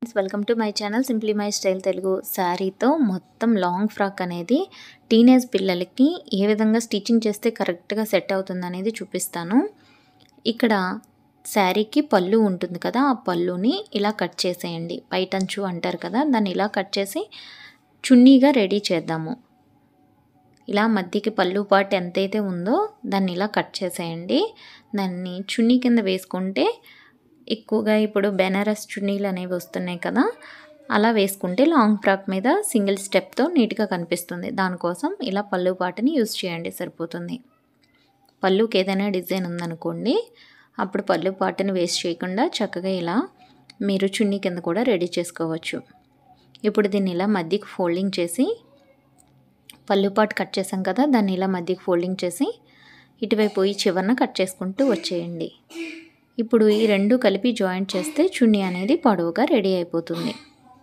friends welcome to my channel simply my style Telugu శారీతో మొత్తం long frock అనేది teenage పిల్లలకి ఏ విధంగా స్టిచ్చింగ్ చేస్తే కరెక్ట్గా సెట్ అవుతుంది అనేది చూపిస్తాను ఇక్కడ శారీకి పళ్ళు ఉంటుంది కదా ఆ పళ్ళుని ఇలా కట్ చేసేయండి పైటంచు అంటారు కదా దాన్ని ఇలా కట్ చేసి చున్నీగా రెడీ చేద్దాము ఇలా మధ్యకి పళ్ళు పాటు ఎంతైతే ఉందో దాన్ని ఇలా కట్ చేసేయండి దాన్ని చున్నీ కింద వేసుకుంటే ఎక్కువగా ఇప్పుడు బెనారస్ చున్నీలు అనేవి వస్తున్నాయి కదా అలా వేసుకుంటే లాంగ్ ఫ్రాక్ మీద సింగిల్ స్టెప్తో నీట్గా కనిపిస్తుంది దానికోసం ఇలా పళ్ళు పాటని యూస్ చేయండి సరిపోతుంది పళ్ళుకి ఏదైనా డిజైన్ ఉందనుకోండి అప్పుడు పళ్ళు పాటని వేస్ట్ చేయకుండా చక్కగా ఇలా మీరు చున్నీ కింద కూడా రెడీ చేసుకోవచ్చు ఇప్పుడు దీన్ని ఇలా మధ్యకి ఫోల్డింగ్ చేసి పళ్ళు పాటు కట్ చేసాం కదా దాన్ని ఇలా మధ్యకి ఫోల్డింగ్ చేసి ఇటువైపు ఈ చివరన కట్ చేసుకుంటూ వచ్చేయండి ఇప్పుడు ఈ రెండు కలిపి జాయింట్ చేస్తే చున్నీ అనేది పొడవుగా రెడీ అయిపోతుంది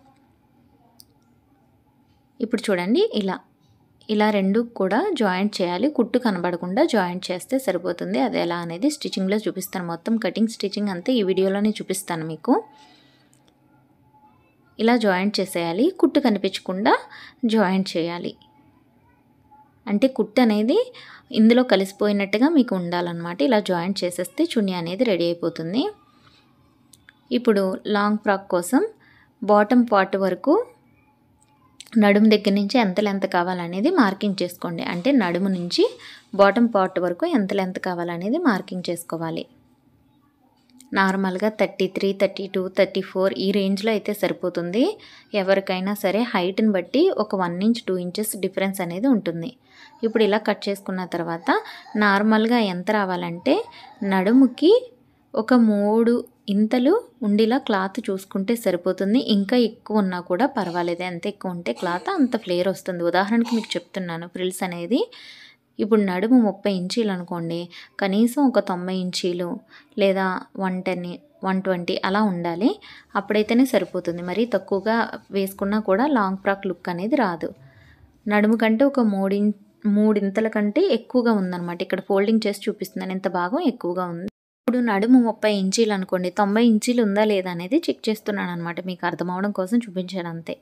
ఇప్పుడు చూడండి ఇలా ఇలా రెండు కూడా జాయింట్ చేయాలి కుట్టు కనబడకుండా జాయింట్ చేస్తే సరిపోతుంది అది ఎలా అనేది స్టిచ్చింగ్లో చూపిస్తాను మొత్తం కటింగ్ స్టిచ్చింగ్ అంతా ఈ వీడియోలోనే చూపిస్తాను మీకు ఇలా జాయింట్ చేసేయాలి కుట్టు కనిపించకుండా జాయింట్ చేయాలి అంటే కుట్టు అనేది ఇందులో కలిసిపోయినట్టుగా మీకు ఉండాలన్నమాట ఇలా జాయింట్ చేసేస్తే చున్నీ అనేది రెడీ అయిపోతుంది ఇప్పుడు లాంగ్ ఫ్రాక్ కోసం బాటమ్ పార్ట్ వరకు నడుము దగ్గర నుంచి ఎంత లెంత్ కావాలనేది మార్కింగ్ చేసుకోండి అంటే నడుము నుంచి బాటమ్ పార్ట్ వరకు ఎంత లెంత్ కావాలనేది మార్కింగ్ చేసుకోవాలి నార్మల్గా thirty three thirty two thirty four ఈ రేంజ్లో అయితే సరిపోతుంది ఎవరికైనా సరే హైట్ని బట్టి ఒక one inch two inches difference అనేది ఉంటుంది ఇప్పుడు ఇలా కట్ చేసుకున్న తర్వాత నార్మల్గా ఎంత రావాలంటే నడుముకి ఒక మూడు ఇంతలు ఉండేలా క్లాత్ చూసుకుంటే సరిపోతుంది ఇంకా ఎక్కువ ఉన్నా కూడా పర్వాలేదు ఎంత ఎక్కువ ఉంటే క్లాత్ అంత ఫ్లేర్ వస్తుంది ఉదాహరణకి మీకు చెప్తున్నాను ఫ్రిల్స్ అనేది ఇప్పుడు నడుము ముప్పై ఇంచీలు అనుకోండి కనీసం ఒక తొంభై ఇంచీలు లేదా వన్ టెన్ వన్ ట్వంటీ అలా ఉండాలి అప్పుడైతేనే సరిపోతుంది మరీ తక్కువగా వేసుకున్నా కూడా లాంగ్ ఫ్రాక్ లుక్ అనేది రాదు నడుము కంటే ఒక మూడి మూడింతల కంటే ఎక్కువగా ఉందన్నమాట ఇక్కడ ఫోల్డింగ్ చేసి చూపిస్తున్నాను ఎంత భాగం ఎక్కువగా ఉంది ఇప్పుడు నడుము ముప్పై ఇంచీలు అనుకోండి తొంభై ఇంచీలు ఉందా లేదా అనేది చెక్ చేస్తున్నాను అనమాట మీకు అర్థం అవడం కోసం చూపించాను అంతే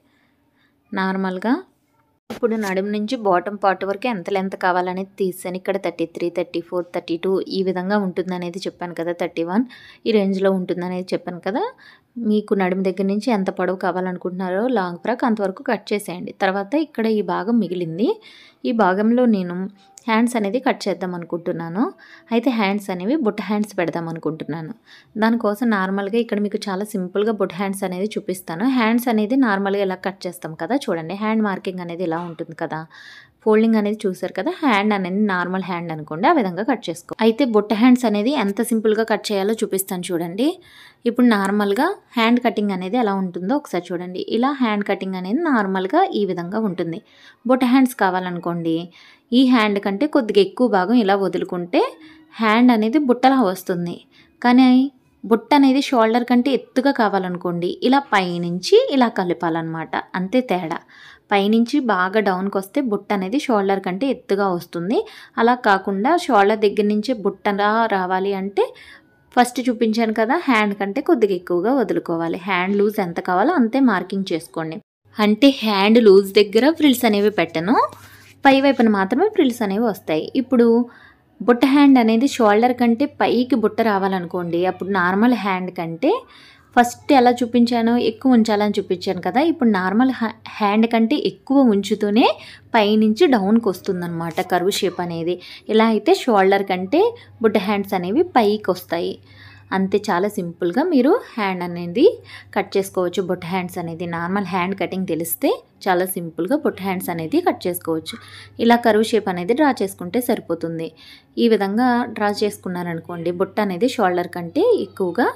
నార్మల్గా ఇప్పుడు నడుము నుంచి బాటమ్ పార్ట్ వరకు ఎంత లెంత్ కావాలనేది తీసాను ఇక్కడ thirty three thirty four thirty two ఈ విధంగా ఉంటుందనేది చెప్పాను కదా థర్టీ వన్ ఈ రేంజ్లో ఉంటుందనేది చెప్పాను కదా మీకు నడుము దగ్గర నుంచి ఎంత పొడవు కావాలనుకుంటున్నారో లాంగ్ ఫ్రాక్ అంతవరకు కట్ చేసేయండి తర్వాత ఇక్కడ ఈ భాగం మిగిలింది ఈ భాగంలో నేను హ్యాండ్స్ అనేది కట్ చేద్దాం అనుకుంటున్నాను అయితే హ్యాండ్స్ అనేవి బుట్ట హ్యాండ్స్ పెడదాం అనుకుంటున్నాను దానికోసం నార్మల్గా ఇక్కడ మీకు చాలా సింపుల్గా బుట్ట హ్యాండ్స్ అనేది చూపిస్తాను హ్యాండ్స్ అనేది నార్మల్గా ఇలా కట్ చేస్తాం కదా చూడండి హ్యాండ్ మార్కింగ్ అనేది ఇలా ఉంటుంది కదా ఫోల్డింగ్ అనేది చూసారు కదా హ్యాండ్ అనేది నార్మల్ హ్యాండ్ అనుకోండి ఆ విధంగా కట్ చేసుకో అయితే బుట్ట హ్యాండ్స్ అనేది ఎంత సింపుల్గా కట్ చేయాలో చూపిస్తాను చూడండి ఇప్పుడు నార్మల్గా హ్యాండ్ కటింగ్ అనేది ఎలా ఉంటుందో ఒకసారి చూడండి ఇలా హ్యాండ్ కటింగ్ అనేది నార్మల్గా ఈ విధంగా ఉంటుంది బుట్ట హ్యాండ్స్ కావాలనుకోండి ఈ హ్యాండ్ కంటే కొద్దిగా ఎక్కువ భాగం ఇలా వదులుకుంటే హ్యాండ్ అనేది బుట్టలా వస్తుంది కానీ బుట్ట అనేది షోల్డర్ కంటే ఎత్తుగా కావాలనుకోండి ఇలా పైనుంచి ఇలా కలపాలన్నమాట అంతే తేడా పైనుంచి బాగా డౌన్కి వస్తే బుట్ట అనేది షోల్డర్ కంటే ఎత్తుగా వస్తుంది అలా కాకుండా షోల్డర్ దగ్గర నుంచి బుట్టలా రావాలి అంటే ఫస్ట్ చూపించాను కదా హ్యాండ్ కంటే కొద్దిగా ఎక్కువగా వదులుకోవాలి హ్యాండ్ లూజ్ ఎంత కావాలో అంతే మార్కింగ్ చేసుకోండి అంటే హ్యాండ్ లూజ్ దగ్గర ఫ్రిల్స్ అనేవి పెట్టను పై వైపున మాత్రమే ఫ్రిల్స్ అనేవి వస్తాయి ఇప్పుడు బుట్ట హ్యాండ్ అనేది షోల్డర్ కంటే పైకి బుట్ట రావాలనుకోండి అప్పుడు నార్మల్ హ్యాండ్ కంటే ఫస్ట్ ఎలా చూపించానో ఎక్కువ ఉంచాలని చూపించాను కదా ఇప్పుడు నార్మల్ హ్యాండ్ కంటే ఎక్కువ ఉంచుతూనే పైనుంచి డౌన్కి వస్తుందన్నమాట కరువు షేప్ అనేది ఇలా అయితే షోల్డర్ కంటే బుట్ట హ్యాండ్స్ అనేవి పైకి వస్తాయి అంతే చాలా సింపుల్గా మీరు హ్యాండ్ అనేది కట్ చేసుకోవచ్చు బుట్ట హ్యాండ్స్ అనేది నార్మల్ హ్యాండ్ కటింగ్ తెలిస్తే చాలా సింపుల్గా బుట్ట హ్యాండ్స్ అనేది కట్ చేసుకోవచ్చు ఇలా కరువు షేప్ అనేది డ్రా చేసుకుంటే సరిపోతుంది ఈ విధంగా డ్రా చేసుకున్నారనుకోండి బుట్ట అనేది షోల్డర్ కంటే ఎక్కువగా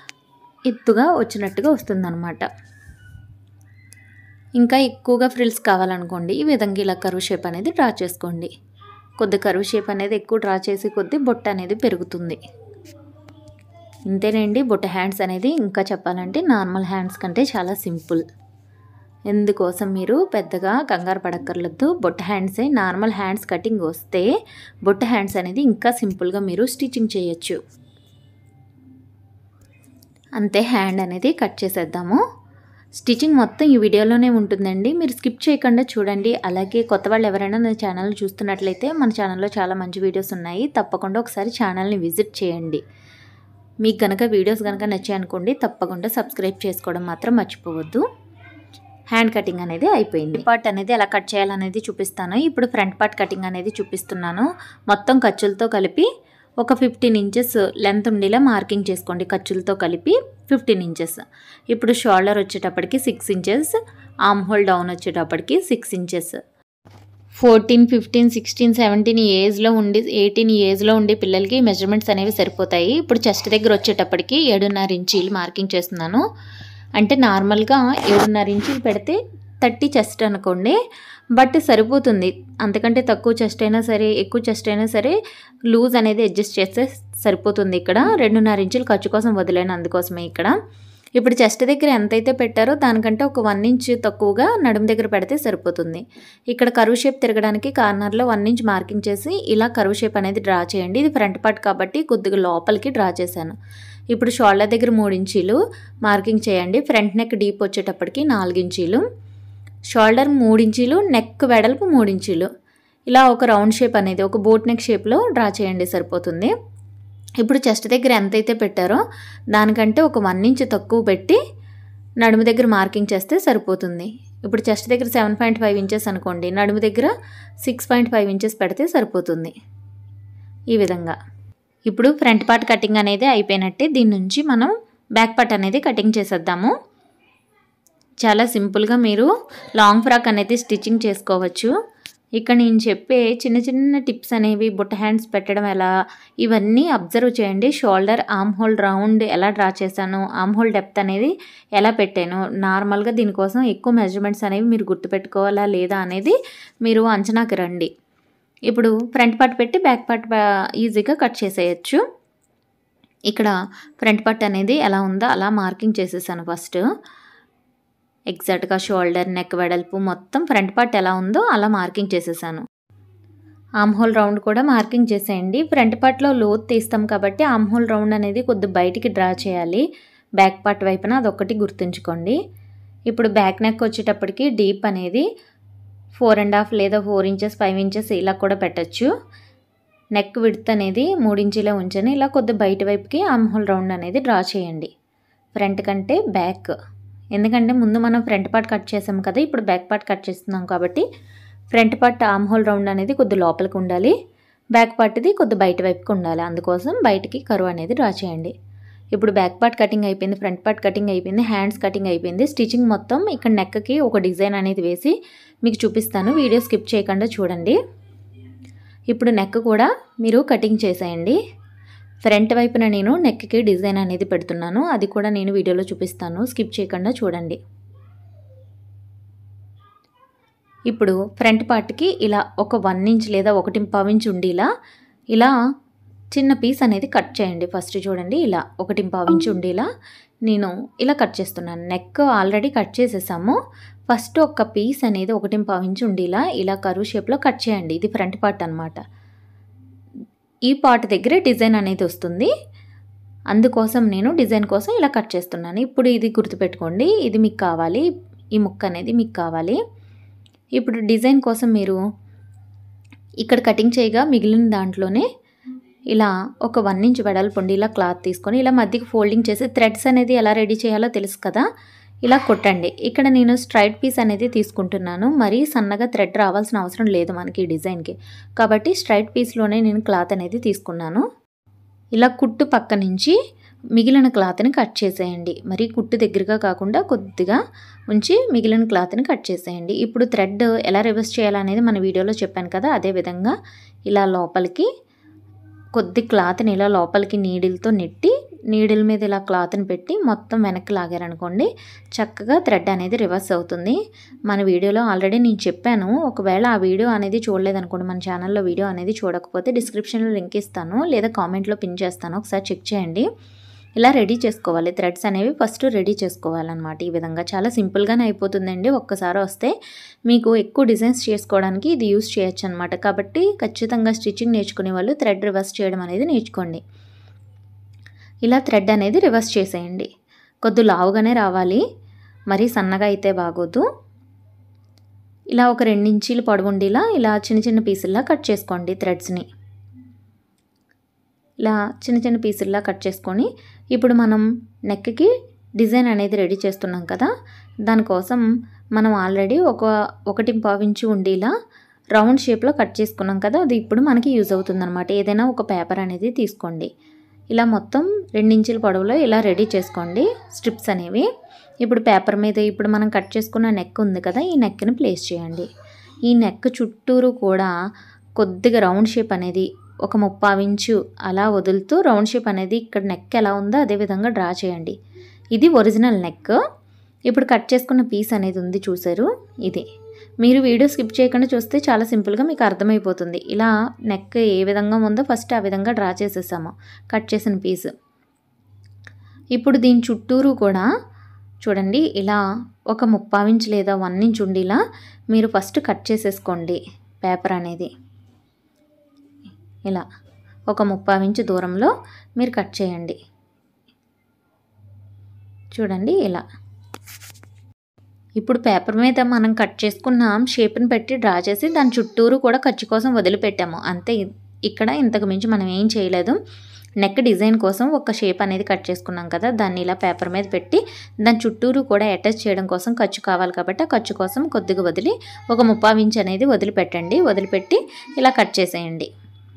ఎత్తుగా వచ్చినట్టుగా వస్తుందన్నమాట ఇంకా ఎక్కువగా ఫ్రిల్స్ కావాలనుకోండి ఈ విధంగా ఇలా కరువు షేప్ అనేది డ్రా చేసుకోండి కొద్ది కరువు షేప్ అనేది ఎక్కువ డ్రా చేసి కొద్ది బొట్ట అనేది పెరుగుతుంది ఇంతేనండి బుట్ట హ్యాండ్స్ అనేది ఇంకా చెప్పాలంటే నార్మల్ హ్యాండ్స్ కంటే చాలా సింపుల్ ఎందుకోసం మీరు పెద్దగా కంగారు పడక్కర్లేదు బొట్ట హ్యాండ్సే నార్మల్ హ్యాండ్స్ కటింగ్ వస్తే బొట్ట హ్యాండ్స్ అనేది ఇంకా సింపుల్గా మీరు స్టిచ్చింగ్ చేయొచ్చు అంతే హ్యాండ్ అనేది కట్ చేసేద్దాము స్టిచ్చింగ్ మొత్తం ఈ వీడియోలోనే ఉంటుందండి మీరు స్కిప్ చేయకుండా చూడండి అలాగే కొత్త వాళ్ళు ఎవరైనా నా ఛానల్ చూస్తున్నట్లయితే మన ఛానల్లో చాలా మంచి వీడియోస్ ఉన్నాయి తప్పకుండా ఒకసారి ఛానల్ని విజిట్ చేయండి మీకు గనక వీడియోస్ కనుక నచ్చాయనుకోండి తప్పకుండా సబ్స్క్రైబ్ చేసుకోవడం మాత్రం మర్చిపోవద్దు హ్యాండ్ కటింగ్ అనేది అయిపోయింది పార్ట్ అనేది ఎలా కట్ చేయాలనేది చూపిస్తాను ఇప్పుడు ఫ్రంట్ పార్ట్ కటింగ్ అనేది చూపిస్తున్నాను మొత్తం ఖర్చులతో కలిపి ఒక ఫిఫ్టీన్ ఇంచెస్ లెంత్ ఉండేలా మార్కింగ్ చేసుకోండి ఖర్చులతో కలిపి ఫిఫ్టీన్ ఇంచెస్ ఇప్పుడు షోల్డర్ వచ్చేటప్పటికి six inches arm hole down వచ్చేటప్పటికి six inches fourteen fifteen sixteen seventeen ఏజ్లో ఉండి ఎయిటీన్ ఏజ్లో ఉండే పిల్లలకి మెజర్మెంట్స్ అనేవి సరిపోతాయి ఇప్పుడు చెస్ట్ దగ్గర వచ్చేటప్పటికి ఏడున్నర ఇంచీలు మార్కింగ్ చేస్తున్నాను అంటే నార్మల్గా ఏడున్నర ఇంచీలు పెడితే థర్టీ చెస్ట్ అనుకోండి బట్ సరిపోతుంది అంతకంటే తక్కువ చెస్ట్ అయినా సరే ఎక్కువ చెస్ట్ అయినా సరే లూజ్ అనేది అడ్జస్ట్ చేస్తే సరిపోతుంది ఇక్కడ రెండున్నర ఇంచులు ఖర్చు కోసం వదిలేను అందుకోసమే ఇక్కడ ఇప్పుడు చెస్ట్ దగ్గర ఎంతైతే పెట్టారో దానికంటే ఒక వన్ ఇంచ్ తక్కువగా నడుము దగ్గర పెడితే సరిపోతుంది ఇక్కడ కరువు షేప్ తిరగడానికి కార్నర్లో వన్ ఇంచ్ మార్కింగ్ చేసి ఇలా కరువు షేప్ అనేది డ్రా చేయండి ఇది ఫ్రంట్ పార్ట్ కాబట్టి కొద్దిగా లోపలికి డ్రా చేశాను ఇప్పుడు షోల్డర్ దగ్గర మూడు ఇంచీలు మార్కింగ్ చేయండి ఫ్రంట్ నెక్ డీప్ వచ్చేటప్పటికి నాలుగు ఇంచీలు షోల్డర్ మూడు ఇంచీలు నెక్ వెడల్పు మూడు ఇంచీలు ఇలా ఒక రౌండ్ షేప్ అనేది ఒక బోట్ నెక్ షేప్లో డ్రా చేయండి సరిపోతుంది ఇప్పుడు చెస్ట్ దగ్గర ఎంతైతే పెట్టారో దానికంటే ఒక వన్ ఇంచ్ తక్కువ పెట్టి నడుము దగ్గర మార్కింగ్ చేస్తే సరిపోతుంది ఇప్పుడు చెస్ట్ దగ్గర సెవెన్ పాయింట్ ఫైవ్ ఇంచెస్ అనుకోండి నడుము దగ్గర సిక్స్ పాయింట్ ఫైవ్ ఇంచెస్ పెడితే సరిపోతుంది ఈ విధంగా ఇప్పుడు ఫ్రంట్ పార్ట్ కటింగ్ అనేది అయిపోయినట్టే దీని నుంచి మనం బ్యాక్ పార్ట్ అనేది కటింగ్ చేసేద్దాము చాలా సింపుల్గా మీరు లాంగ్ ఫ్రాక్ అనేది స్టిచ్చింగ్ చేసుకోవచ్చు ఇక్కడ నేను చెప్పే చిన్న చిన్న టిప్స్ అనేవి బుట్ట హ్యాండ్స్ పెట్టడం ఎలా ఇవన్నీ అబ్జర్వ్ చేయండి షోల్డర్ ఆమ్ హోల్ రౌండ్ ఎలా డ్రా చేశాను ఆమ్ హోల్ డెప్త్ అనేది ఎలా పెట్టాను నార్మల్గా దీనికోసం ఎక్కువ మెజర్మెంట్స్ అనేవి మీరు గుర్తుపెట్టుకోవాలా లేదా అనేది మీరు అంచనాకి రండి ఇప్పుడు ఫ్రంట్ పార్ట్ పెట్టి బ్యాక్ పార్ట్ ఈజీగా కట్ చేసేయచ్చు ఇక్కడ ఫ్రంట్ పార్ట్ అనేది ఎలా ఉందో అలా మార్కింగ్ చేసేసాను ఫస్ట్ ఎగ్జాక్ట్గా షోల్డర్ నెక్ వెడల్పు మొత్తం ఫ్రంట్ పార్ట్ ఎలా ఉందో అలా మార్కింగ్ చేసేసాను ఆమ్ హోల్ రౌండ్ కూడా మార్కింగ్ చేసేయండి ఫ్రంట్ పార్ట్లో లోత్ తీస్తాం కాబట్టి ఆమ్ హోల్ రౌండ్ అనేది కొద్ది బయటికి డ్రా చేయాలి బ్యాక్ పార్ట్ వైపున అదొకటి గుర్తుంచుకోండి ఇప్పుడు బ్యాక్ నెక్ వచ్చేటప్పటికి డీప్ అనేది ఫోర్ అండ్ హాఫ్ లేదా ఫోర్ ఇంచెస్ ఫైవ్ ఇంచెస్ ఇలా కూడా పెట్టచ్చు నెక్ విడ్త్ అనేది మూడు ఇంచులే ఉంచని ఇలా కొద్ది బయట వైపుకి ఆమ్ హోల్ రౌండ్ అనేది డ్రా చేయండి ఫ్రంట్ కంటే బ్యాక్ ఎందుకంటే ముందు మనం ఫ్రంట్ పార్ట్ కట్ చేసాం కదా ఇప్పుడు బ్యాక్ పార్ట్ కట్ చేస్తున్నాం కాబట్టి front part arm hole round అనేది కొద్ది లోపలికి ఉండాలి బ్యాక్ పార్ట్ది కొద్ది బయట వైపుకి ఉండాలి అందుకోసం బయటికి కరువు అనేది డ్రా చేయండి ఇప్పుడు బ్యాక్ పార్ట్ కటింగ్ అయిపోయింది ఫ్రంట్ పార్ట్ కటింగ్ అయిపోయింది హ్యాండ్స్ కటింగ్ అయిపోయింది స్టిచ్చింగ్ మొత్తం ఇక్కడ నెక్కి ఒక డిజైన్ అనేది వేసి మీకు చూపిస్తాను వీడియో స్కిప్ చేయకుండా చూడండి ఇప్పుడు నెక్ కూడా మీరు కటింగ్ చేసేయండి ఫ్రంట్ వైపున నేను నెక్కి డిజైన్ అనేది పెడుతున్నాను అది కూడా నేను వీడియోలో చూపిస్తాను స్కిప్ చేయకుండా చూడండి ఇప్పుడు ఫ్రంట్ పార్ట్కి ఇలా ఒక వన్ ఇంచ్ లేదా ఒకటి పావు ఇంచ్ ఉండేలా ఇలా చిన్న పీస్ అనేది కట్ చేయండి ఫస్ట్ చూడండి ఇలా ఒకటి పావు ఇంచ్ ఉండేలా నేను ఇలా కట్ చేస్తున్నాను నెక్ ఆల్రెడీ కట్ చేసేసాము ఫస్ట్ ఒక పీస్ అనేది ఒకటి పావు ఇంచ్ ఉండేలా ఇలా కరువు షేప్లో కట్ చేయండి ఇది ఫ్రంట్ పార్ట్ అనమాట ఈ పార్ట్ దగ్గరే డిజైన్ అనేది వస్తుంది అందుకోసం నేను డిజైన్ కోసం ఇలా కట్ చేస్తున్నాను ఇప్పుడు ఇది గుర్తుపెట్టుకోండి ఇది మీకు కావాలి ఈ ముక్క అనేది మీకు కావాలి ఇప్పుడు డిజైన్ కోసం మీరు ఇక్కడ కటింగ్ చేయగా మిగిలిన దాంట్లోనే ఇలా ఒక వన్ ఇంచ్ వెడల్పు ఉండి ఇలా క్లాత్ తీసుకొని ఇలా మధ్యకి ఫోల్డింగ్ చేసి థ్రెడ్స్ అనేది ఎలా రెడీ చేయాలో తెలుసు కదా ఇలా కొట్టండి ఇక్కడ నేను స్ట్రైట్ పీస్ అనేది తీసుకుంటున్నాను మరీ సన్నగా థ్రెడ్ రావాల్సిన అవసరం లేదు మనకి ఈ డిజైన్కి కాబట్టి స్ట్రైట్ పీస్లోనే నేను క్లాత్ అనేది తీసుకున్నాను ఇలా కుట్టు పక్క నుంచి మిగిలిన క్లాత్ని కట్ చేసేయండి మరి కుట్టు దగ్గరగా కాకుండా కొద్దిగా ఉంచి మిగిలిన క్లాత్ని కట్ చేసేయండి ఇప్పుడు థ్రెడ్ ఎలా రివర్స్ చేయాలనేది మన వీడియోలో చెప్పాను కదా అదే విధంగా ఇలా లోపలికి కొద్ది క్లాత్ని ఇలా లోపలికి నీడిల్తో నెట్టి నీడిల్ మీద ఇలా క్లాత్ని పెట్టి మొత్తం వెనక్కి లాగారనుకోండి చక్కగా థ్రెడ్ అనేది రివర్స్ అవుతుంది మన వీడియోలో ఆల్రెడీ నేను చెప్పాను ఒకవేళ ఆ వీడియో అనేది చూడలేదనుకోండి మన ఛానల్లో వీడియో అనేది చూడకపోతే డిస్క్రిప్షన్లో లింక్ ఇస్తాను లేదా కామెంట్లో పిన్ చేస్తాను ఒకసారి చెక్ చేయండి ఇలా రెడీ చేసుకోవాలి థ్రెడ్స్ అనేవి ఫస్ట్ రెడీ చేసుకోవాలన్నమాట ఈ విధంగా చాలా సింపుల్గానే అయిపోతుందండి ఒక్కసారి వస్తే మీకు ఎక్కువ డిజైన్స్ చేసుకోవడానికి ఇది యూస్ చేయొచ్చు అనమాట కాబట్టి ఖచ్చితంగా స్టిచ్చింగ్ నేర్చుకునే వాళ్ళు థ్రెడ్ రివర్స్ చేయడం అనేది నేర్చుకోండి ఇలా థ్రెడ్ అనేది రివర్స్ చేసేయండి కొద్ది లావుగానే రావాలి మరీ సన్నగా అయితే బాగోదు ఇలా ఒక రెండు ఇంచీలు పొడవుండిలా ఇలా చిన్న చిన్న పీసుల్లా కట్ చేసుకోండి థ్రెడ్స్ని ఇలా చిన్న చిన్న పీసుల్లా కట్ చేసుకొని ఇప్పుడు మనం నెక్కి డిజైన్ అనేది రెడీ చేస్తున్నాం కదా దానికోసం మనం ఆల్రెడీ ఒక ఒకటి పావించి ఉండేలా రౌండ్ షేప్లో కట్ చేసుకున్నాం కదా అది ఇప్పుడు మనకి యూజ్ అవుతుందన్నమాట ఏదైనా ఒక పేపర్ అనేది తీసుకోండి ఇలా మొత్తం రెండించుల పొడవులో ఇలా రెడీ చేసుకోండి స్ట్రిప్స్ అనేవి ఇప్పుడు పేపర్ మీద ఇప్పుడు మనం కట్ చేసుకున్న నెక్ ఉంది కదా ఈ నెక్ని ప్లేస్ చేయండి ఈ నెక్ చుట్టూరు కూడా కొద్దిగా రౌండ్ షేప్ అనేది ఒక ముప్పావించు అలా వదులుతూ రౌండ్ షేప్ అనేది ఇక్కడ నెక్ ఎలా ఉందో అదే విధంగా డ్రా చేయండి ఇది ఒరిజినల్ నెక్ ఇప్పుడు కట్ చేసుకున్న పీస్ అనేది ఉంది చూసారు ఇది మీరు వీడియో స్కిప్ చేయకుండా చూస్తే చాలా సింపుల్గా మీకు అర్థమైపోతుంది ఇలా నెక్ ఏ విధంగా ఉందో ఫస్ట్ ఆ విధంగా డ్రా చేసేసాము కట్ చేసిన పీస్ ఇప్పుడు దీని చుట్టూరు కూడా చూడండి ఇలా ఒక ముప్పావించ్ లేదా వన్ ఇంచ్ ఉండేలా మీరు ఫస్ట్ కట్ చేసేసుకోండి పేపర్ అనేది ఇలా ఒక ముప్పావించ్ దూరంలో మీరు కట్ చేయండి చూడండి ఇలా ఇప్పుడు పేపర్ మీద మనం కట్ చేసుకున్న షేప్ని పెట్టి డ్రా చేసి దాని చుట్టూరు కూడా ఖర్చు కోసం వదిలిపెట్టాము అంతే ఇక్కడ ఇంతకు మించి మనం ఏం చేయలేదు నెక్ డిజైన్ కోసం ఒక షేప్ అనేది కట్ చేసుకున్నాం కదా దాన్ని ఇలా పేపర్ మీద పెట్టి దాని చుట్టూరు కూడా అటాచ్ చేయడం కోసం ఖర్చు కావాలి కాబట్టి ఆ ఖర్చు కోసం కొద్దిగా వదిలి ఒక ముప్పావు ఇంచ్ అనేది వదిలిపెట్టండి వదిలిపెట్టి ఇలా కట్ చేసేయండి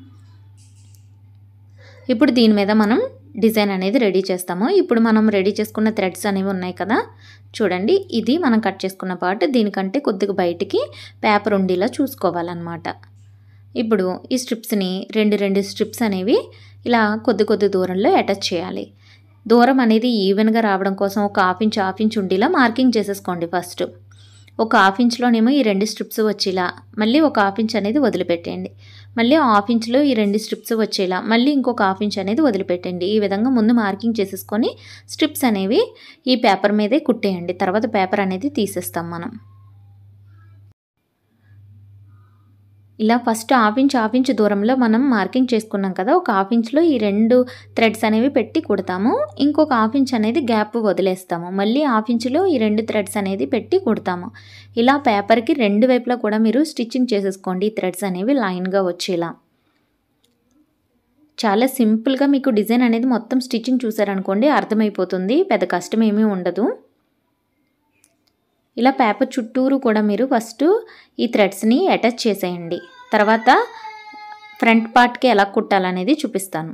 ఇప్పుడు దీని మీద మనం డిజైన్ అనేది రెడీ చేస్తాము ఇప్పుడు మనం రెడీ చేసుకున్న థ్రెడ్స్ అనేవి ఉన్నాయి కదా చూడండి ఇది మనం కట్ చేసుకున్న పార్ట్ దీనికంటే కొద్దిగా బయటికి పేపర్ ఉండేలా చూసుకోవాలన్నమాట ఇప్పుడు ఈ స్ట్రిప్స్ని రెండు రెండు స్ట్రిప్స్ అనేవి ఇలా కొద్ది కొద్ది దూరంలో అటాచ్ చేయాలి దూరం అనేది ఈవెన్గా రావడం కోసం ఒక హాఫ్ ఇంచ్ హాఫ్ ఇంచ్ ఉండేలా మార్కింగ్ చేసేసుకోండి ఫస్ట్ ఒక హాఫ్ ఇంచ్లోనేమో ఈ రెండు స్ట్రిప్స్ వచ్చేలా మళ్ళీ ఒక హాఫ్ ఇంచ్ అనేది వదిలిపెట్టేయండి మళ్ళీ హాఫ్ ఇంచ్లో ఈ రెండు స్ట్రిప్స్ వచ్చేలా మళ్ళీ ఇంకొక హాఫ్ ఇంచ్ అనేది వదిలిపెట్టండి ఈ విధంగా ముందు మార్కింగ్ చేసేసుకొని స్ట్రిప్స్ అనేవి ఈ పేపర్ మీదే కుట్టేయండి తర్వాత పేపర్ అనేది తీసేస్తాం మనం ఇలా first half inch half inch దూరంలో మనం మార్కింగ్ చేసుకున్నాం కదా ఒక హాఫ్ ఇంచ్లో ఈ రెండు థ్రెడ్స్ అనేవి పెట్టి కుడతాము ఇంకొక హాఫ్ ఇంచ్ అనేది గ్యాప్ వదిలేస్తాము మళ్ళీ హాఫ్ ఇంచ్లో ఈ రెండు థ్రెడ్స్ అనేది పెట్టి కుడతాము ఇలా పేపర్కి రెండు వైపులా కూడా మీరు స్టిచ్చింగ్ చేసేసుకోండి ఈ థ్రెడ్స్ అనేవి లైన్గా వచ్చేలా చాలా సింపుల్గా మీకు డిజైన్ అనేది మొత్తం స్టిచ్చింగ్ చూసారనుకోండి అర్థమైపోతుంది పెద్ద కష్టం ఏమీ ఉండదు ఇలా పేపర్ చుట్టూరు కూడా మీరు ఫస్ట్ ఈ థ్రెడ్స్ని అటాచ్ చేసేయండి తర్వాత ఫ్రంట్ పార్ట్కి ఎలా కుట్టాలనేది చూపిస్తాను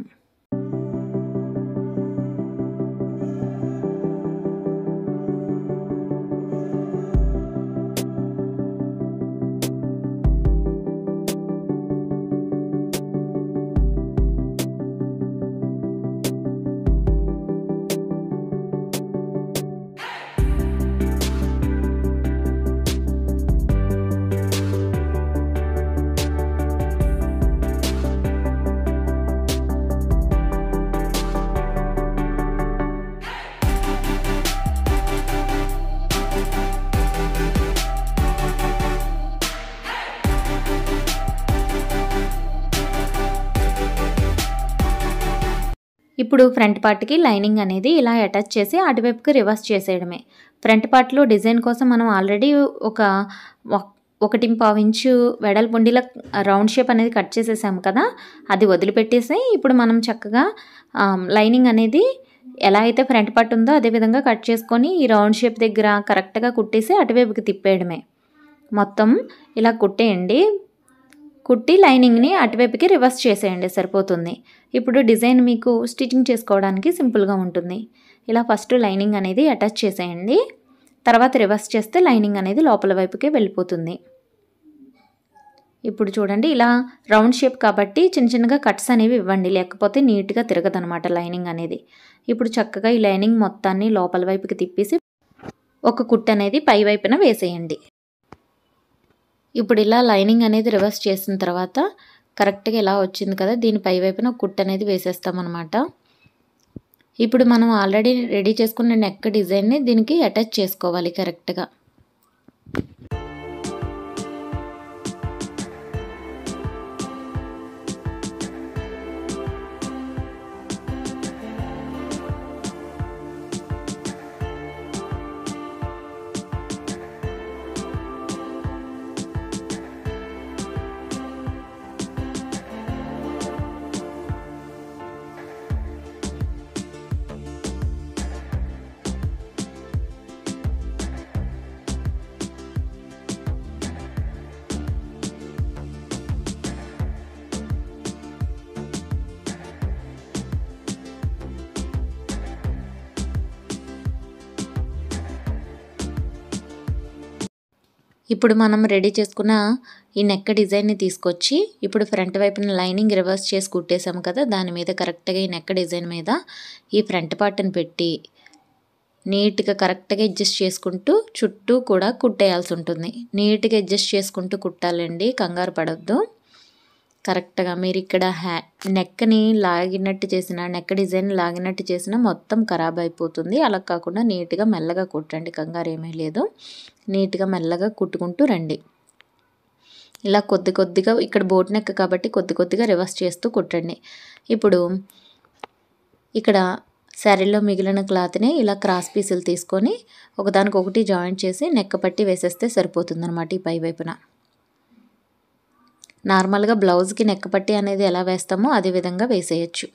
ఇప్పుడు ఫ్రంట్ పార్ట్కి లైనింగ్ అనేది ఇలా అటాచ్ చేసి అటువైపుకి రివర్స్ చేసేయడమే ఫ్రంట్ పార్ట్లో డిజైన్ కోసం మనం ఆల్రెడీ ఒక ఒకటి పావు ఇంచు వెడల్పుండిలా రౌండ్ షేప్ అనేది కట్ చేసేసాము కదా అది వదిలిపెట్టేసి ఇప్పుడు మనం చక్కగా లైనింగ్ అనేది ఎలా అయితే ఫ్రంట్ పార్ట్ ఉందో అదే విధంగా కట్ చేసుకొని ఈ రౌండ్ షేప్ దగ్గర కరెక్ట్గా కుట్టేసి అటువైపుకి తిప్పేయడమే మొత్తం ఇలా కుట్టేయండి కుట్టి లైనింగ్ని అటువైపుకి రివర్స్ చేసేయండి సరిపోతుంది ఇప్పుడు డిజైన్ మీకు స్టిచ్చింగ్ చేసుకోవడానికి సింపుల్గా ఉంటుంది ఇలా ఫస్ట్ లైనింగ్ అనేది అటాచ్ చేసేయండి తర్వాత రివర్స్ చేస్తే లైనింగ్ అనేది లోపల వైపుకి వెళ్ళిపోతుంది ఇప్పుడు చూడండి ఇలా రౌండ్ షేప్ కాబట్టి చిన్న చిన్నగా కట్స్ అనేవి ఇవ్వండి లేకపోతే నీట్గా తిరగదనమాట లైనింగ్ అనేది ఇప్పుడు చక్కగా ఈ లైనింగ్ మొత్తాన్ని లోపల వైపుకి తిప్పేసి ఒక కుట్ అనేది పై వైపున వేసేయండి ఇప్పుడు ఇలా లైనింగ్ అనేది రివర్స్ చేసిన తర్వాత కరెక్ట్గా ఇలా వచ్చింది కదా దీని పై వైపున కుట్ అనేది వేసేస్తామన్నమాట ఇప్పుడు మనం ఆల్రెడీ రెడీ చేసుకున్న నెక్ డిజైన్ని దీనికి అటాచ్ చేసుకోవాలి కరెక్ట్గా ఇప్పుడు మనం రెడీ చేసుకున్న ఈ నెక్ డిజైన్ని తీసుకొచ్చి ఇప్పుడు ఫ్రంట్ వైపున లైనింగ్ రివర్స్ చేసి కుట్టేసాము కదా దాని మీద కరెక్ట్గా ఈ నెక్ డిజైన్ మీద ఈ ఫ్రంట్ పార్ట్ని పెట్టి నీట్గా కరెక్ట్గా అడ్జస్ట్ చేసుకుంటూ చుట్టూ కూడా కుట్టేయాల్సి ఉంటుంది నీట్గా అడ్జస్ట్ చేసుకుంటూ కుట్టాలండి కంగారు పడొద్దు కరెక్ట్గా మీరు ఇక్కడ హ్యా నెక్ని లాగినట్టు చేసిన నెక్ డిజైన్ లాగినట్టు చేసిన మొత్తం ఖరాబ్ అయిపోతుంది అలా కాకుండా నీట్గా మెల్లగా కుట్టండి కంగారు ఏమీ లేదు నీట్గా మెల్లగా కుట్టుకుంటూ రండి ఇలా కొద్ది కొద్దిగా ఇక్కడ బోట్ నెక్ కాబట్టి కొద్ది కొద్దిగా రివర్స్ చేస్తూ కుట్టండి ఇప్పుడు ఇక్కడ శారీలో మిగిలిన క్లాత్ని ఇలా క్రాస్ పీసులు తీసుకొని ఒకదానికొకటి జాయింట్ చేసి నెక్క పట్టి వేసేస్తే సరిపోతుంది అనమాట ఈ పై వైపున నార్మల్గా బ్లౌజ్కి నెక్క పట్టి అనేది ఎలా వేస్తామో అదే విధంగా వేసేయచ్చు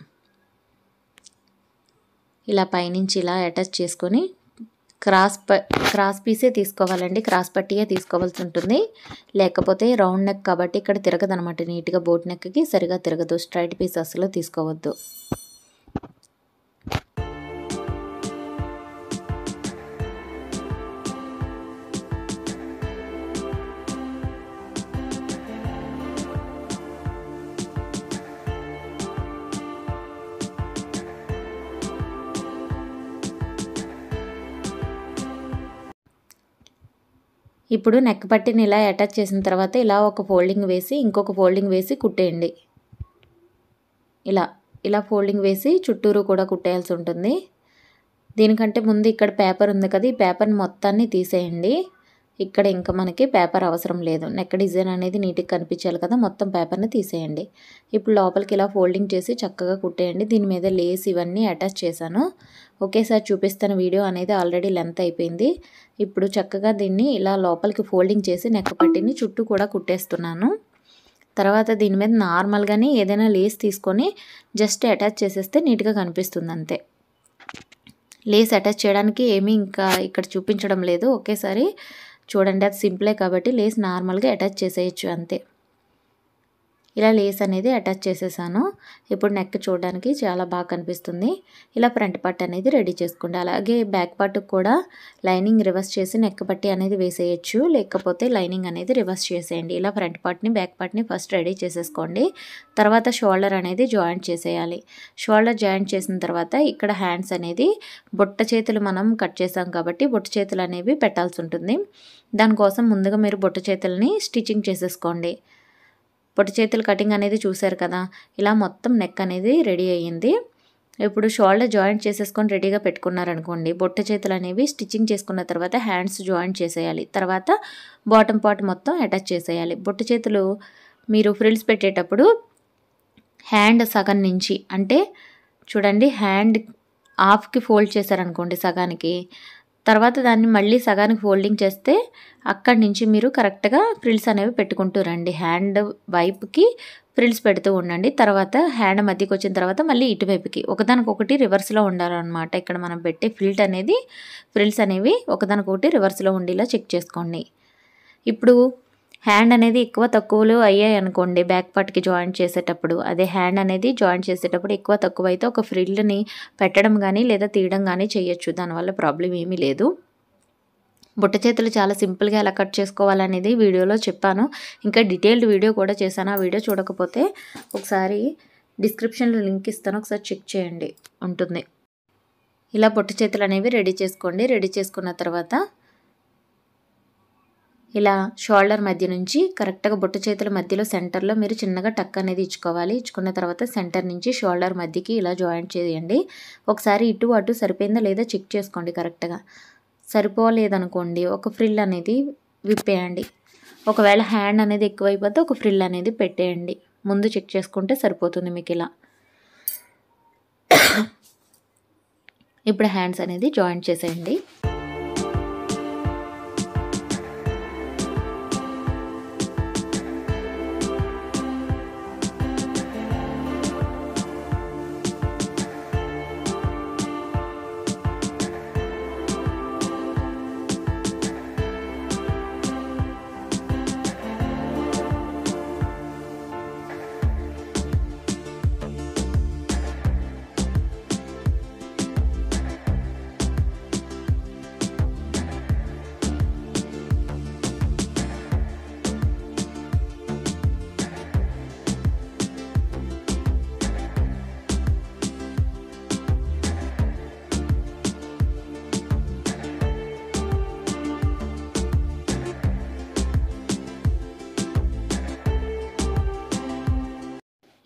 ఇలా పైనుంచి ఇలా అటాచ్ చేసుకొని క్రాస్ ప క్రాస్ పీసే తీసుకోవాలండి క్రాస్ పట్టియే తీసుకోవాల్సి ఉంటుంది లేకపోతే రౌండ్ నెక్ కాబట్టి ఇక్కడ తిరగదనమాట నీట్గా బోట్ నెక్కి సరిగా తిరగదు స్ట్రైట్ పీస్ అసలు తీసుకోవద్దు ఇప్పుడు నెక్ పట్టిని ఇలా అటాచ్ చేసిన తర్వాత ఇలా ఒక ఫోల్డింగ్ వేసి ఇంకొక ఫోల్డింగ్ వేసి కుట్టేయండి ఇలా ఇలా ఫోల్డింగ్ వేసి చుట్టూరు కూడా కుట్టేయాల్సి ఉంటుంది దీనికంటే ముందు ఇక్కడ పేపర్ ఉంది కదా ఈ పేపర్ని మొత్తాన్ని తీసేయండి ఇక్కడ ఇంకా మనకి పేపర్ అవసరం లేదు నెక్ డిజైన్ అనేది నీట్గా కనిపించాలి కదా మొత్తం పేపర్ని తీసేయండి ఇప్పుడు లోపలికి ఇలా ఫోల్డింగ్ చేసి చక్కగా కుట్టేయండి దీని మీద లేస్ ఇవన్నీ అటాచ్ చేశాను ఒకేసారి చూపిస్తున్న వీడియో అనేది ఆల్రెడీ లెంత్ అయిపోయింది ఇప్పుడు చక్కగా దీన్ని ఇలా లోపలికి ఫోల్డింగ్ చేసి నెక్ పట్టిని చుట్టూ కూడా కుట్టేస్తున్నాను తర్వాత దీని మీద నార్మల్గానే ఏదైనా లేస్ తీసుకొని జస్ట్ అటాచ్ చేసేస్తే నీట్గా కనిపిస్తుంది అంతే లేస్ అటాచ్ చేయడానికి ఏమీ ఇంకా ఇక్కడ చూపించడం లేదు ఒకేసారి చూడండి అది సింపులే కాబట్టి లేస్ నార్మల్గా అటాచ్ చేసేయచ్చు అంతే ఇలా లేస్ అనేది అటాచ్ చేసేసాను ఇప్పుడు నెక్ చూడడానికి చాలా బాగా కనిపిస్తుంది ఇలా ఫ్రంట్ పార్ట్ అనేది రెడీ చేసుకోండి అలాగే బ్యాక్ పార్ట్ కూడా లైనింగ్ రివర్స్ చేసి నెక్ పట్టి అనేది వేసేయచ్చు లేకపోతే లైనింగ్ అనేది రివర్స్ చేసేయండి ఇలా ఫ్రంట్ పార్ట్ని బ్యాక్ పార్ట్ని ఫస్ట్ రెడీ చేసేసుకోండి తర్వాత షోల్డర్ అనేది జాయింట్ చేసేయాలి షోల్డర్ జాయింట్ చేసిన తర్వాత ఇక్కడ హ్యాండ్స్ అనేది బుట్ట చేతులు మనం కట్ చేసాం కాబట్టి బుట్ట చేతులు అనేవి పెట్టాల్సి ఉంటుంది దానికోసం ముందుగా మీరు బుట్ట చేతులని స్టిచ్చింగ్ చేసేసుకోండి పొట్టి చేతుల కటింగ్ అనేది చూసారు కదా ఇలా మొత్తం నెక్ అనేది రెడీ అయ్యింది ఇప్పుడు షోల్డర్ జాయింట్ చేసేసుకొని రెడీగా పెట్టుకున్నారనుకోండి బొట్ట చేతులు అనేవి స్టిచ్చింగ్ చేసుకున్న తర్వాత హ్యాండ్స్ జాయింట్ చేసేయాలి తర్వాత బాటమ్ పార్ట్ మొత్తం అటాచ్ చేసేయాలి బొట్ట చేతులు మీరు ఫ్రిల్స్ పెట్టేటప్పుడు హ్యాండ్ సగం నుంచి అంటే చూడండి హ్యాండ్ హాఫ్కి ఫోల్డ్ చేశారనుకోండి సగానికి తర్వాత దాన్ని మళ్ళీ సగానికి ఫోల్డింగ్ చేస్తే అక్కడి నుంచి మీరు కరెక్ట్గా ఫ్రిల్స్ అనేవి పెట్టుకుంటూ రండి హ్యాండ్ వైపుకి ఫ్రిల్స్ పెడుతూ ఉండండి తర్వాత హ్యాండ్ మధ్యకి వచ్చిన తర్వాత మళ్ళీ ఇటువైపుకి ఒకదానికొకటి రివర్స్లో ఉండాలన్నమాట ఇక్కడ మనం పెట్టే ఫిల్ట్ అనేది ఫ్రిల్స్ అనేవి ఒకదానికొకటి రివర్స్లో ఉండేలా చెక్ చేసుకోండి ఇప్పుడు హ్యాండ్ అనేది ఎక్కువ తక్కువలు అయ్యాయి అనుకోండి బ్యాక్ పార్ట్కి జాయింట్ చేసేటప్పుడు అదే హ్యాండ్ అనేది జాయింట్ చేసేటప్పుడు ఎక్కువ తక్కువ అయితే ఒక ఫ్రిల్ని పెట్టడం కానీ లేదా తీయడం కానీ చేయొచ్చు దానివల్ల ప్రాబ్లం ఏమీ లేదు బుట్ట చేతులు చాలా సింపుల్గా ఎలా కట్ చేసుకోవాలనేది వీడియోలో చెప్పాను ఇంకా డీటెయిల్డ్ వీడియో కూడా చేశాను ఆ వీడియో చూడకపోతే ఒకసారి డిస్క్రిప్షన్లో లింక్ ఇస్తాను ఒకసారి చెక్ చేయండి ఉంటుంది ఇలా బుట్ట చేతులు అనేవి రెడీ చేసుకోండి రెడీ చేసుకున్న తర్వాత ఇలా షోల్డర్ మధ్య నుంచి కరెక్ట్గా బుట్ట చేతుల మధ్యలో సెంటర్లో మీరు చిన్నగా టక్ అనేది ఇచ్చుకోవాలి ఇచ్చుకున్న తర్వాత సెంటర్ నుంచి షోల్డర్ మధ్యకి ఇలా జాయింట్ చేయండి ఒకసారి ఇటు అటు సరిపోయిందా లేదా చెక్ చేసుకోండి కరెక్ట్గా సరిపోలేదనుకోండి ఒక ఫ్రిల్ అనేది విప్పేయండి ఒకవేళ హ్యాండ్ అనేది ఎక్కువైపోతే ఒక ఫ్రిల్ అనేది పెట్టేయండి ముందు చెక్ చేసుకుంటే సరిపోతుంది మీకు ఇలా ఇప్పుడు హ్యాండ్స్ అనేది జాయింట్ చేసేయండి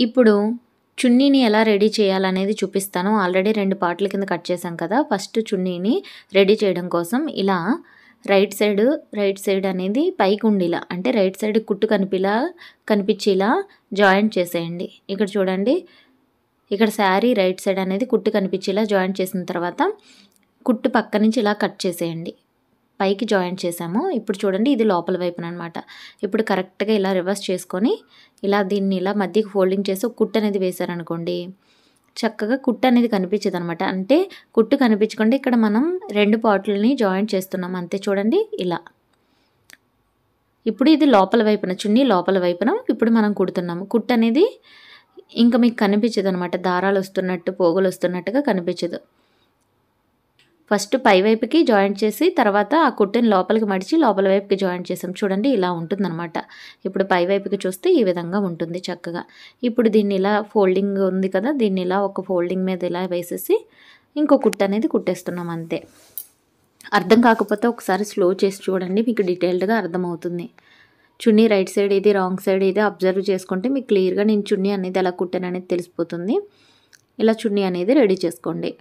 ఇప్పుడు చున్నీని ఎలా రెడీ చేయాలనేది చూపిస్తాను ఆల్రెడీ రెండు పార్ట్ల కింద కట్ చేశాం కదా ఫస్ట్ చున్నీని రెడీ చేయడం కోసం ఇలా రైట్ సైడ్ రైట్ సైడ్ అనేది పైకి ఉండిలా అంటే రైట్ సైడ్ కుట్టు కనిపిలా కనిపించేలా జాయింట్ చేసేయండి ఇక్కడ చూడండి ఇక్కడ శారీ రైట్ సైడ్ అనేది కుట్టు కనిపించేలా జాయింట్ చేసిన తర్వాత కుట్టు పక్క నుంచి ఇలా కట్ చేసేయండి పైకి జాయింట్ చేసాము ఇప్పుడు చూడండి ఇది లోపల వైపున అనమాట ఇప్పుడు కరెక్ట్గా ఇలా రివర్స్ చేసుకొని ఇలా దీన్ని ఇలా మధ్యకి ఫోల్డింగ్ చేసి ఒక కుట్టు అనేది వేశారనుకోండి చక్కగా కుట్టు అనేది కనిపించదు అనమాట అంటే కుట్టు కనిపించకుండా ఇక్కడ మనం రెండు పార్ట్లని జాయింట్ చేస్తున్నాం అంతే చూడండి ఇలా ఇప్పుడు ఇది లోపల వైపున చున్నీ లోపల వైపున ఇప్పుడు మనం కుడుతున్నాము కుట్టు అనేది ఇంకా మీకు కనిపించదు అనమాట దారాలు వస్తున్నట్టు పోగులు వస్తున్నట్టుగా కనిపించదు ఫస్ట్ పై వైపుకి జాయింట్ చేసి తర్వాత ఆ కుట్టుని లోపలికి మడిచి లోపల వైపుకి జాయింట్ చేసాం చూడండి ఇలా ఉంటుందన్నమాట ఇప్పుడు పై వైపుకి చూస్తే ఈ విధంగా ఉంటుంది చక్కగా ఇప్పుడు దీన్ని ఇలా ఫోల్డింగ్ ఉంది కదా దీన్ని ఇలా ఒక ఫోల్డింగ్ మీద ఇలా వేసేసి ఇంకో కుట్టు అనేది కుట్టేస్తున్నాం అంతే అర్థం కాకపోతే ఒకసారి స్లో చేసి చూడండి మీకు డీటెయిల్డ్గా అర్థమవుతుంది చున్నీ రైట్ సైడ్ ఇది రాంగ్ సైడ్ ఇది అబ్జర్వ్ చేసుకుంటే మీకు క్లియర్గా నేను చున్నీ అనేది ఎలా కుట్టాను అనేది తెలిసిపోతుంది ఇలా చున్నీ అనేది రెడీ చేసుకోండి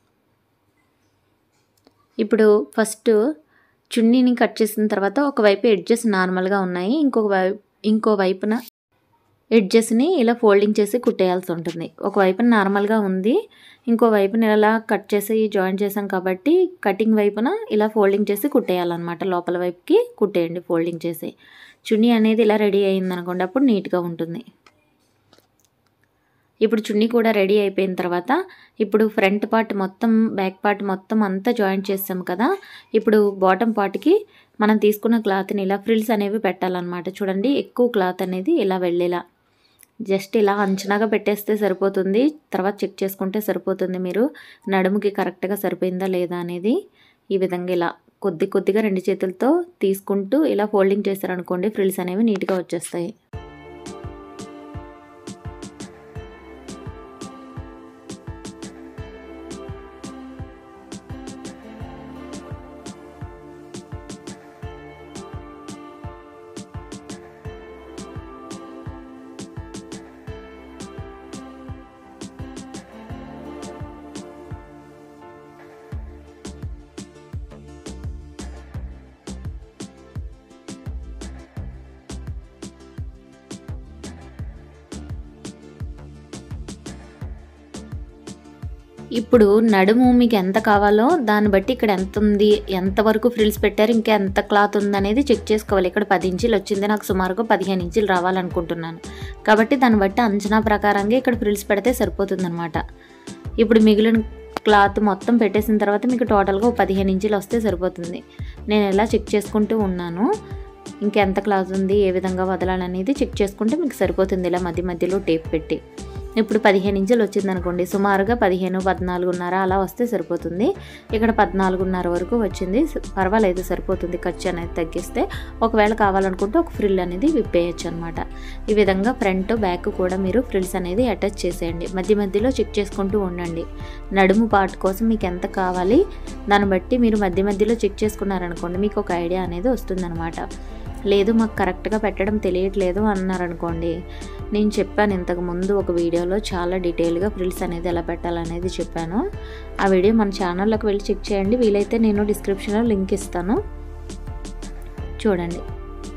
ఇప్పుడు ఫస్ట్ చున్నీని కట్ చేసిన తర్వాత ఒకవైపు ఎడ్జెస్ నార్మల్గా ఉన్నాయి ఇంకొక వైపు ఇంకో వైపున ఎడ్జెస్ని ఇలా ఫోల్డింగ్ చేసి కుట్టేయాల్సి ఉంటుంది ఒక వైపున నార్మల్గా ఉంది ఇంకో వైపున ఇలా కట్ చేసి జాయిన్ చేసాం కాబట్టి కటింగ్ వైపున ఇలా ఫోల్డింగ్ చేసి కుట్టేయాలన్నమాట లోపల వైపుకి కుట్టేయండి ఫోల్డింగ్ చేసి చున్నీ అనేది ఇలా రెడీ అయింది అనుకోండి అప్పుడు నీట్గా ఉంటుంది ఇప్పుడు చున్నీ కూడా రెడీ అయిపోయిన తర్వాత ఇప్పుడు ఫ్రంట్ పార్ట్ మొత్తం బ్యాక్ పార్ట్ మొత్తం అంతా జాయింట్ చేస్తాం కదా ఇప్పుడు బాటమ్ పార్ట్కి మనం తీసుకున్న క్లాత్ని ఇలా ఫ్రిల్స్ అనేవి పెట్టాలన్నమాట చూడండి ఎక్కువ క్లాత్ అనేది ఇలా వెళ్ళేలా జస్ట్ ఇలా అంచనాగా పెట్టేస్తే సరిపోతుంది తర్వాత చెక్ చేసుకుంటే సరిపోతుంది మీరు నడుముకి కరెక్ట్గా సరిపోయిందా లేదా అనేది ఈ విధంగా ఇలా కొద్ది కొద్దిగా రెండు చేతులతో తీసుకుంటూ ఇలా ఫోల్డింగ్ చేశారనుకోండి ఫ్రిల్స్ అనేవి నీట్గా వచ్చేస్తాయి ఇప్పుడు నడుము మీకు ఎంత కావాలో దాన్ని బట్టి ఇక్కడ ఎంత ఉంది ఎంతవరకు ఫ్రిల్స్ పెట్టారు ఇంకా ఎంత క్లాత్ ఉందనేది చెక్ చేసుకోవాలి ఇక్కడ పది ఇంచులు వచ్చింది నాకు సుమారుగా పదిహేను ఇంచులు రావాలనుకుంటున్నాను కాబట్టి దాన్ని బట్టి అంచనా ప్రకారంగా ఇక్కడ ఫ్రిల్స్ పెడితే సరిపోతుందన్నమాట ఇప్పుడు మిగిలిన క్లాత్ మొత్తం పెట్టేసిన తర్వాత మీకు టోటల్గా పదిహేను ఇంచులు వస్తే సరిపోతుంది నేను ఎలా చెక్ చేసుకుంటూ ఉన్నాను ఇంకెంత క్లాత్ ఉంది ఏ విధంగా వదలాలనేది చెక్ చేసుకుంటే మీకు సరిపోతుంది ఇలా మధ్య మధ్యలో టేప్ పెట్టి ఇప్పుడు పదిహేను ఇంచులు వచ్చింది అనుకోండి సుమారుగా పదిహేను పద్నాలుగున్నర అలా వస్తే సరిపోతుంది ఇక్కడ పద్నాలుగున్నర వరకు వచ్చింది స- పర్వాలేదు సరిపోతుంది ఖర్చు అనేది తగ్గిస్తే ఒకవేళ కావాలనుకుంటే ఒక ఫ్రిల్ అనేది విప్పేయచ్చు అనమాట ఈ విధంగా ఫ్రంట్ బ్యాక్ కూడా మీరు ఫ్రిల్స్ అనేది అటాచ్ చేసేయండి మధ్య మధ్యలో చెక్ చేసుకుంటూ ఉండండి నడుము పార్ట్ కోసం మీకు ఎంత కావాలి దాన్ని బట్టి మీరు మధ్య మధ్యలో చెక్ చేసుకున్నారనుకోండి మీకు ఒక ఐడియా అనేది వస్తుందన్నమాట లేదు మాకు కరెక్ట్గా పెట్టడం తెలియట్లేదు అన్నారనుకోండి నేను చెప్పాను ఇంతకు ముందు ఒక వీడియోలో చాలా డీటెయిల్గా ఫ్రిల్స్ అనేది ఎలా పెట్టాలనేది చెప్పాను ఆ వీడియో మన ఛానల్లోకి వెళ్ళి చెక్ చేయండి వీలైతే నేను డిస్క్రిప్షన్లో లింక్ ఇస్తాను చూడండి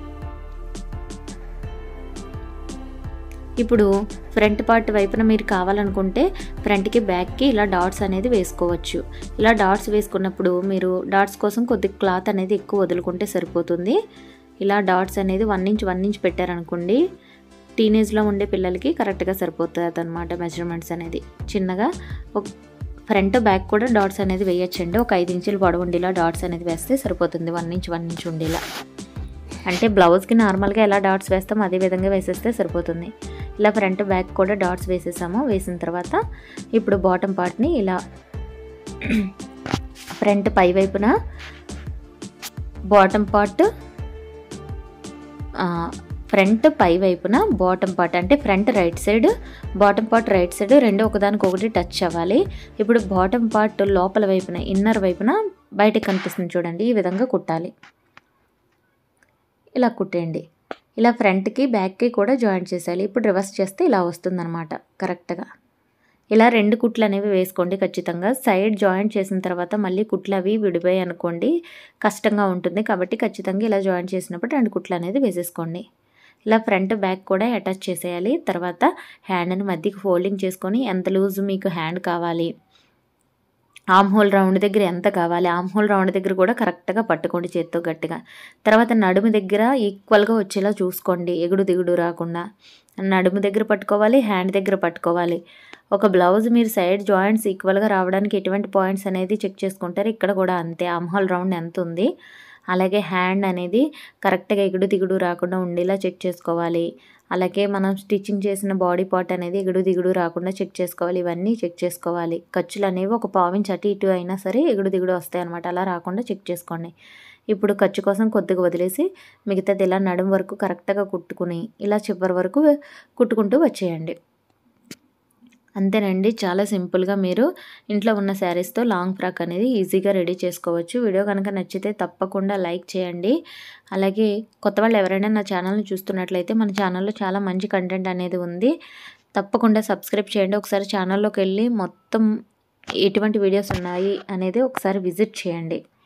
ఇప్పుడు ఫ్రంట్ పార్ట్ వైపున మీరు కావాలనుకుంటే ఫ్రంట్కి బ్యాక్కి ఇలా డాట్స్ అనేది వేసుకోవచ్చు ఇలా డాట్స్ వేసుకున్నప్పుడు మీరు డాట్స్ కోసం కొద్ది క్లాత్ అనేది ఎక్కువ వదులుకుంటే సరిపోతుంది ఇలా డాట్స్ అనేది వన్ ఇంచ్ వన్ ఇంచ్ పెట్టారనుకోండి టీనేజ్లో ఉండే పిల్లలకి కరెక్ట్గా సరిపోతుంది అనమాట మెజర్మెంట్స్ అనేది చిన్నగా ఒక ఫ్రంట్ బ్యాక్ కూడా డాట్స్ అనేది వేయచ్చండి ఒక ఐదు ఇంచులు పొడవు ఉండేలా డాట్స్ అనేది వేస్తే సరిపోతుంది వన్ ఇంచ్ వన్ ఇంచ్ ఉండేలా అంటే బ్లౌజ్కి నార్మల్గా ఎలా డాట్స్ వేస్తాం అదే విధంగా వేసేస్తే సరిపోతుంది ఇలా ఫ్రంట్ బ్యాక్ కూడా డాట్స్ వేసేసాము వేసిన తర్వాత ఇప్పుడు బాటమ్ పార్ట్ని ఇలా ఫ్రంట్ పై వైపున బాటమ్ పార్ట్ ఫ్రంట్ పై వైపున బాటమ్ పార్ట్ అంటే front right side bottom part right side రెండు ఒకదానికొకటి టచ్ అవ్వాలి ఇప్పుడు బాటమ్ పార్ట్ లోపల వైపున ఇన్నర్ వైపున బయటకు కనిపిస్తుంది చూడండి ఈ విధంగా కుట్టాలి ఇలా కుట్టేయండి ఇలా ఫ్రంట్కి బ్యాక్కి కూడా జాయింట్ చేసేయాలి ఇప్పుడు రివర్స్ చేస్తే ఇలా వస్తుందన్నమాట కరెక్ట్గా ఇలా రెండు కుట్లు అనేవి వేసుకోండి ఖచ్చితంగా సైడ్ జాయింట్ చేసిన తర్వాత మళ్ళీ కుట్లు అవి విడిపోయాయి అనుకోండి కష్టంగా ఉంటుంది కాబట్టి ఖచ్చితంగా ఇలా జాయింట్ చేసినప్పుడు రెండు కుట్లు అనేది వేసేసుకోండి ఇలా ఫ్రంట్ బ్యాక్ కూడా అటాచ్ చేసేయాలి తర్వాత హ్యాండ్ని మధ్యకి ఫోల్డింగ్ చేసుకొని ఎంత లూజ్ మీకు హ్యాండ్ కావాలి ఆమ్ హోల్ రౌండ్ దగ్గర ఎంత కావాలి ఆమ్ హోల్ రౌండ్ దగ్గర కూడా కరెక్ట్గా పట్టుకోండి చేత్తో గట్టిగా తర్వాత నడుము దగ్గర ఈక్వల్గా వచ్చేలా చూసుకోండి ఎగుడు దిగుడు రాకుండా నడుము దగ్గర పట్టుకోవాలి హ్యాండ్ దగ్గర పట్టుకోవాలి ఒక బ్లౌజ్ మీరు సైడ్ జాయింట్స్ ఈక్వల్గా రావడానికి ఎటువంటి పాయింట్స్ అనేది చెక్ చేసుకుంటారు ఇక్కడ కూడా అంతే ఆమ్ హోల్ రౌండ్ ఎంత ఉంది అలాగే హ్యాండ్ అనేది కరెక్ట్గా ఎగుడు దిగుడు రాకుండా ఉండేలా చెక్ చేసుకోవాలి అలాగే మనం స్టిచ్చింగ్ చేసిన బాడీ పార్ట్ అనేది ఎగుడు దిగుడు రాకుండా చెక్ చేసుకోవాలి ఇవన్నీ చెక్ చేసుకోవాలి ఖర్చులు అనేవి ఒక పావించి అటు ఇటు అయినా సరే ఎగుడు దిగుడు వస్తాయి అనమాట అలా రాకుండా చెక్ చేసుకోండి ఇప్పుడు ఖర్చు కోసం కొద్దిగా వదిలేసి మిగతాది ఇలా నడుం వరకు కరెక్ట్గా కుట్టుకుని ఇలా చివరి వరకు కుట్టుకుంటూ వచ్చేయండి అంతేనండి చాలా సింపుల్గా మీరు ఇంట్లో ఉన్న శారీస్తో లాంగ్ ఫ్రాక్ అనేది ఈజీగా రెడీ చేసుకోవచ్చు వీడియో కనుక నచ్చితే తప్పకుండా లైక్ చేయండి అలాగే కొత్త వాళ్ళు ఎవరైనా నా ఛానల్ని చూస్తున్నట్లయితే మన ఛానల్లో చాలా మంచి కంటెంట్ అనేది ఉంది తప్పకుండా సబ్స్క్రైబ్ చేయండి ఒకసారి ఛానల్లోకి వెళ్ళి మొత్తం ఎటువంటి వీడియోస్ ఉన్నాయి అనేది ఒకసారి విజిట్ చేయండి